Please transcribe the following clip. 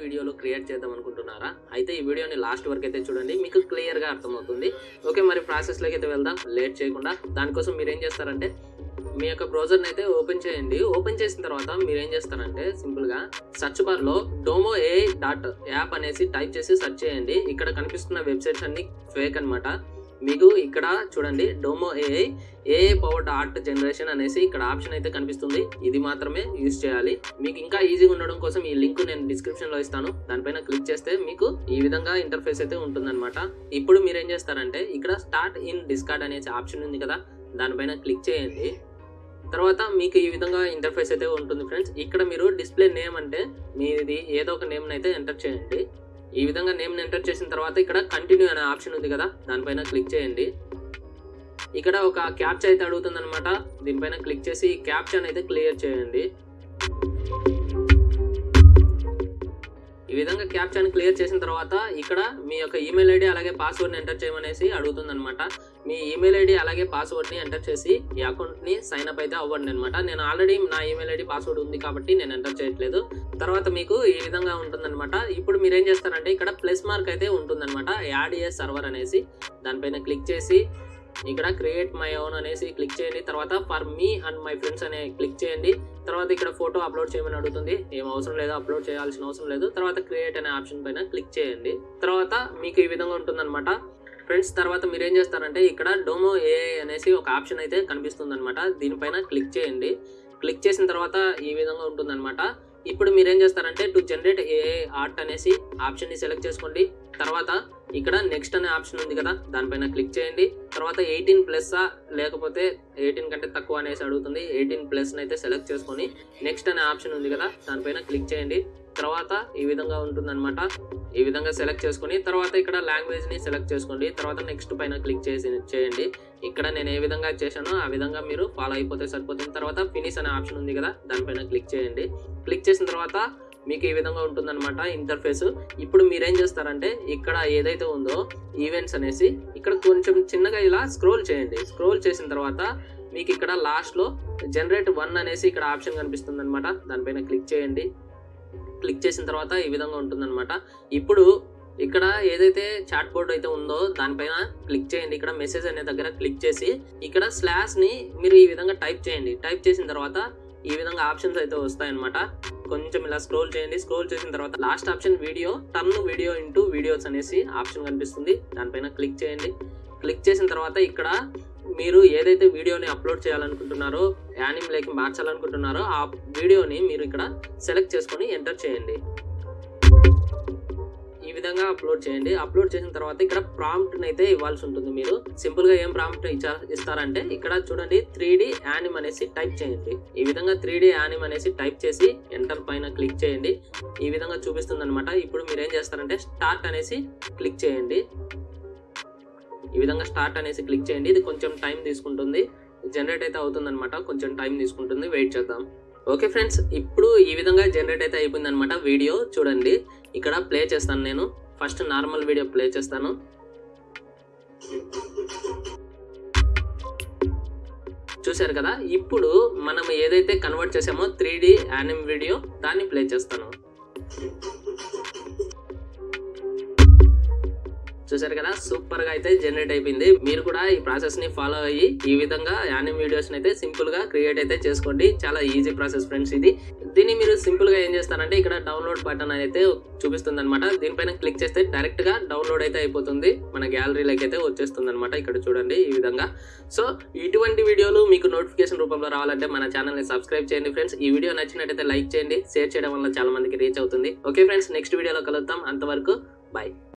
వీడియోలో క్రియేట్ చేద్దాం అనుకుంటున్నారా అయితే ఈ వీడియోని లాస్ట్ వరకు అయితే చూడండి మీకు క్లియర్గా అర్థమవుతుంది ఓకే మరి ప్రాసెస్లోకి అయితే వెళ్దాం లేట్ చేయకుండా దానికోసం మీరు ఏం చేస్తారంటే మీ యొక్క బ్రౌజర్ని అయితే ఓపెన్ చేయండి ఓపెన్ చేసిన తర్వాత మీరు ఏం చేస్తారంటే సింపుల్గా సర్చ్ బార్లో డోమో ఏ డాట్ యాప్ అనేసి టైప్ చేసి సెర్చ్ చేయండి ఇక్కడ కనిపిస్తున్న వెబ్సైట్స్ అన్ని ఫేక్ అన్నమాట మీకు ఇక్కడ చూడండి Domo AI AI powered art generation అనేసి ఇక్కడ ఆప్షన్ అయితే కనిపిస్తుంది ఇది మాత్రమే యూజ్ చేయాలి మీకు ఇంకా ఈజీగా ఉండడం కోసం ఈ లింక్ నేను డిస్క్రిప్షన్ లో ఇస్తాను దానిపైన క్లిక్ చేస్తే మీకు ఈ విధంగా ఇంటర్ఫేస్ అయితే ఉంటుందన్నమాట ఇప్పుడు మీరు ఏం చేస్తారంటే ఇక్కడ స్టార్ట్ ఇన్ డిస్కార్డ్ అనేసి ఆప్షన్ ఉంది కదా దానిపైన క్లిక్ చేయండి తర్వాత మీకు ఈ విధంగా ఇంటర్ఫేస్ అయితే ఉంటుంది ఫ్రెండ్స్ ఇక్కడ మీరు డిస్ప్లే నేమ్ అంటే మీది ఏదో ఒక నేమ్ అయితే ఎంటర్ చేయండి ఈ విధంగా నేమ్ ఎంటర్ చేసిన తర్వాత ఇక్కడ కంటిన్యూ అనే ఆప్షన్ ఉంది కదా దానిపైన క్లిక్ చేయండి ఇక్కడ ఒక క్యాప్చా అయితే అడుగుతుంది అనమాట దీనిపైన క్లిక్ చేసి క్యాప్చాన్ అయితే క్లియర్ చేయండి ఈ విధంగా క్యాప్చాని క్లియర్ చేసిన తర్వాత ఇక్కడ మీ యొక్క ఈమెయిల్ ఐడి అలాగే పాస్వర్డ్ని ఎంటర్ చేయమనేసి అడుగుతుంది అనమాట మీ ఈమెయిల్ ఐడి అలాగే పాస్వర్డ్ని ఎంటర్ చేసి ఈ అకౌంట్ని సైన్ అప్ అయితే అవ్వండి అనమాట నేను ఆల్రెడీ నా ఈమెయిల్ ఐడి పాస్వర్డ్ ఉంది కాబట్టి నేను ఎంటర్ చేయట్లేదు తర్వాత మీకు ఈ విధంగా ఉంటుందన్నమాట ఇప్పుడు మీరు ఏం చేస్తారంటే ఇక్కడ ప్లస్ మార్క్ అయితే ఉంటుందన్నమాట యాడ్ ఏ సర్వర్ అనేసి దానిపైన క్లిక్ చేసి ఇక్కడ క్రియేట్ మై ఓన్ అనేసి క్లిక్ చేయండి తర్వాత for me and my friends అనే క్లిక్ చేయండి తర్వాత ఇక్కడ ఫోటో అప్లోడ్ చేయమని అడుగుతుంది ఏం అవసరం లేదు అప్లోడ్ చేయాల్సిన అవసరం లేదు తర్వాత క్రియేట్ అనే ఆప్షన్ పైన క్లిక్ చేయండి తర్వాత మీకు ఈ విధంగా ఉంటుందన్నమాట ఫ్రెండ్స్ తర్వాత మీరు ఏం చేస్తారంటే ఇక్కడ డోమో ఏఐ అనేసి ఒక ఆప్షన్ అయితే కనిపిస్తుంది అనమాట దీనిపైన క్లిక్ చేయండి క్లిక్ చేసిన తర్వాత ఈ విధంగా ఉంటుందన్నమాట ఇప్పుడు మీరు ఏం చేస్తారంటే టు జనరేట్ ఏఐ ఆర్ట్ అనేసి ఆప్షన్ని సెలెక్ట్ చేసుకోండి తర్వాత ఇక్కడ నెక్స్ట్ అనే ఆప్షన్ ఉంది కదా దానిపైన క్లిక్ చేయండి తర్వాత ఎయిటీన్ ప్లస్సా లేకపోతే ఎయిటీన్ కంటే తక్కువ అనేసి అడుగుతుంది ఎయిటీన్ ప్లస్ అయితే సెలెక్ట్ చేసుకొని నెక్స్ట్ అనే ఆప్షన్ ఉంది కదా దానిపైన క్లిక్ చేయండి తర్వాత ఈ విధంగా ఉంటుందన్నమాట ఈ విధంగా సెలెక్ట్ చేసుకొని తర్వాత ఇక్కడ లాంగ్వేజ్ ని సెలెక్ట్ చేసుకోండి తర్వాత నెక్స్ట్ పైన క్లిక్ చేసి చేయండి ఇక్కడ నేను ఏ విధంగా చేశానో ఆ విధంగా మీరు ఫాలో అయిపోతే సరిపోతుంది తర్వాత ఫినిష్ అనే ఆప్షన్ ఉంది కదా దానిపైన క్లిక్ చేయండి క్లిక్ చేసిన తర్వాత మీకు ఈ విధంగా ఉంటుందన్నమాట ఇంటర్ఫేస్ ఇప్పుడు మీరేం చేస్తారంటే ఇక్కడ ఏదైతే ఉందో ఈవెంట్స్ అనేసి ఇక్కడ కొంచెం చిన్నగా ఇలా స్క్రోల్ చేయండి స్క్రోల్ చేసిన తర్వాత మీకు ఇక్కడ లాస్ట్లో జనరేట్ వన్ అనేసి ఇక్కడ ఆప్షన్ కనిపిస్తుంది అనమాట దానిపైన క్లిక్ చేయండి క్లిక్ చేసిన తర్వాత ఈ విధంగా ఉంటుందన్నమాట ఇప్పుడు ఇక్కడ ఏదైతే చాట్ బోర్డ్ అయితే ఉందో దానిపైన క్లిక్ చేయండి ఇక్కడ మెసేజ్ అనే దగ్గర క్లిక్ చేసి ఇక్కడ స్లాష్ ని మీరు ఈ విధంగా టైప్ చేయండి టైప్ చేసిన తర్వాత ఈ విధంగా ఆప్షన్స్ అయితే వస్తాయన్నమాట కొంచెం ఇలా స్క్రోల్ చేయండి స్క్రోల్ చేసిన తర్వాత last option video turn video into videos అనేసి ఆప్షన్ కనిపిస్తుంది దానిపైన క్లిక్ చేయండి క్లిక్ చేసిన తర్వాత ఇక్కడ మీరు ఏదైతే వీడియోని అప్లోడ్ చేయాలనుకుంటున్నారో యానిమ్లోకి మార్చాలనుకుంటున్నారో ఆ వీడియోని మీరు ఇక్కడ సెలెక్ట్ చేసుకొని ఎంటర్ చేయండి ఈ విధంగా అప్లోడ్ చేయండి అప్లోడ్ చేసిన తర్వాత ఇక్కడ ప్రాంప్ట్ అయితే ఇవ్వాల్సి ఉంటుంది మీరు సింపుల్ గా ఏం ప్రాంప్ట్ ఇస్తారంటే ఇక్కడ చూడండి త్రీ డి యానిమ్ అనేసి టైప్ చేయండి ఈ విధంగా త్రీ డి యానిమ్ అనేసి టైప్ చేసి ఎంటర్ పైన క్లిక్ చేయండి ఈ విధంగా చూపిస్తుంది అనమాట ఇప్పుడు మీరు ఏం చేస్తారంటే స్టార్ట్ అనేసి క్లిక్ చేయండి ఈ విధంగా స్టార్ట్ అనేసి క్లిక్ చేయండి ఇది కొంచెం టైం తీసుకుంటుంది జనరేట్ అయితే అవుతుంది అనమాట కొంచెం టైం తీసుకుంటుంది వెయిట్ చేద్దాం ఓకే ఫ్రెండ్స్ ఇప్పుడు ఈ విధంగా జనరేట్ అయితే అయిపోయింది అనమాట వీడియో చూడండి ఇక్కడ ప్లే చేస్తాను నేను ఫస్ట్ నార్మల్ వీడియో ప్లే చేస్తాను చూశారు కదా ఇప్పుడు మనం ఏదైతే కన్వర్ట్ చేసామో త్రీ డి యానిమ్ వీడియో దాన్ని ప్లే చేస్తాను చూసారు కదా సూపర్ గా అయితే జనరేట్ అయిపోయింది మీరు కూడా ఈ ప్రాసెస్ ని ఫాలో అయ్యి ఈ విధంగా యానిమ్ వీడియోస్ అయితే సింపుల్ గా క్రియేట్ అయితే చేసుకోండి చాలా ఈజీ ప్రాసెస్ ఫ్రెండ్స్ ఇది దీన్ని మీరు సింపుల్ గా ఏం చేస్తారంటే ఇక్కడ డౌన్లోడ్ బటన్ అయితే చూపిస్తుంది అనమాట దీనిపైన క్లిక్ చేస్తే డైరెక్ట్ గా డౌన్లోడ్ అయితే అయిపోతుంది మన గ్యాలరీలోకి అయితే వచ్చేస్తుంది అనమాట ఇక్కడ చూడండి ఈ విధంగా సో ఇటువంటి వీడియోలు మీకు నోటిఫికేషన్ రూపంలో రావాలంటే మన ఛానల్ ని సబ్స్క్రైబ్ చేయండి ఫ్రెండ్స్ ఈ వీడియో నచ్చినట్టయితే లైక్ చేయండి షేర్ చేయడం వల్ల చాలా మందికి రీచ్ అవుతుంది ఓకే ఫ్రెండ్స్ నెక్స్ట్ వీడియోలో కలుద్దాం అంతవరకు బాయ్